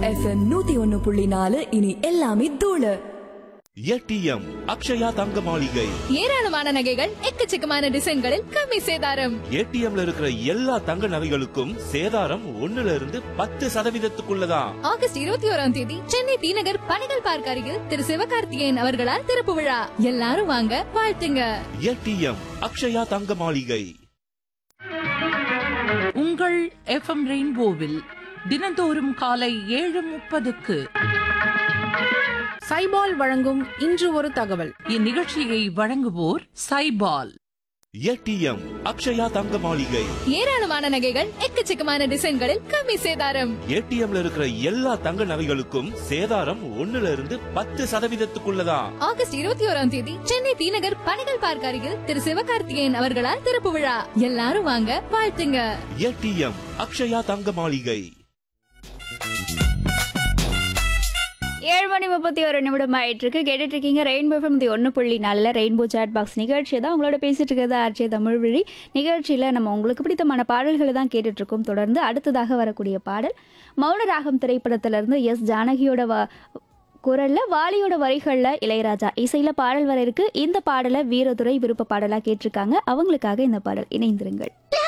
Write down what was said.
FM நூத்தி ஒன்னு புள்ளி நாலு இனி எல்லாமே தூளு ஏடிஎம் அக்ஷயா தங்க மாளிகை ஏராளமான நகைகள் எக்கச்சக்கமான டிசைன்களில் கம்மி சேதாரம் ஏடிஎம்ல இருக்கிற எல்லா தங்க நகைகளுக்கும் சேதாரம் ஒண்ணுல இருந்து பத்து சதவீதத்துக்குள்ளதான் ஆகஸ்ட் இருபத்தி ஓராம் தேதி சென்னை டி நகர் பணிகள் பார்க் அருகில் திரு சிவகார்த்திகேயன் அவர்களால் திறப்பு விழா எல்லாரும் வாங்க வாழ்த்துங்க ஏடிஎம் அக்ஷயா தங்க மாளிகை உங்கள் எஃப்எம் ரெயின்போவில் தினந்தோறும் காலை ஏழு முப்பதுக்கு சைபால் வழங்கும் இன்று ஒரு தகவல் இந்நிகழ்ச்சியை வழங்குவோர் சைபால் ஏடிஎம் அக்ஷயா தங்க மாளிகை ஏராளமான நகைகள் எக்கச்சக்கமான டிசைன்களில் கம்மி சேதாரம் ஏடிஎம்ல இருக்கிற எல்லா தங்க நகைகளுக்கும் சேதாரம் ஒண்ணுல இருந்து பத்து சதவீதத்துக்குள்ளதான் ஆகஸ்ட் இருபத்தி ஓராம் தேதி சென்னை டி நகர் பணிகள் பார்க் அருகில் திரு சிவகார்த்திகேயன் அவர்களால் திறப்பு விழா எல்லாரும் வாங்க வாழ்த்துங்க ஏடிஎம் அக்ஷயா தங்க மாளிகை ஏழு மணி முப்பத்தி ஒரு நிமிடம் ஆயிட்டு இருக்கு கேட்டுட்டு இருக்கீங்க ரெயின்போ ஃபிலிம் தி ஒன்று புள்ளி நாலில் ரெயின்போ சாட் பாக்ஸ் நிகழ்ச்சி தான் உங்களோட பேசிட்டு இருக்கிறது ஆர்ஜே தமிழ்வழி நிகழ்ச்சியில் நம்ம உங்களுக்கு பிடித்தமான பாடல்களை தான் கேட்டுட்டு இருக்கோம் தொடர்ந்து அடுத்ததாக வரக்கூடிய பாடல் மௌன ராகம் திரைப்படத்திலிருந்து எஸ் ஜானகியோட வா குரல்ல வாலியோட வரிகளில் இளையராஜா இசையில் பாடல் வர இருக்கு இந்த பாடலை வீரதுரை விருப்ப பாடலாக கேட்டிருக்காங்க அவங்களுக்காக இந்த பாடல் இணைந்திருங்கள்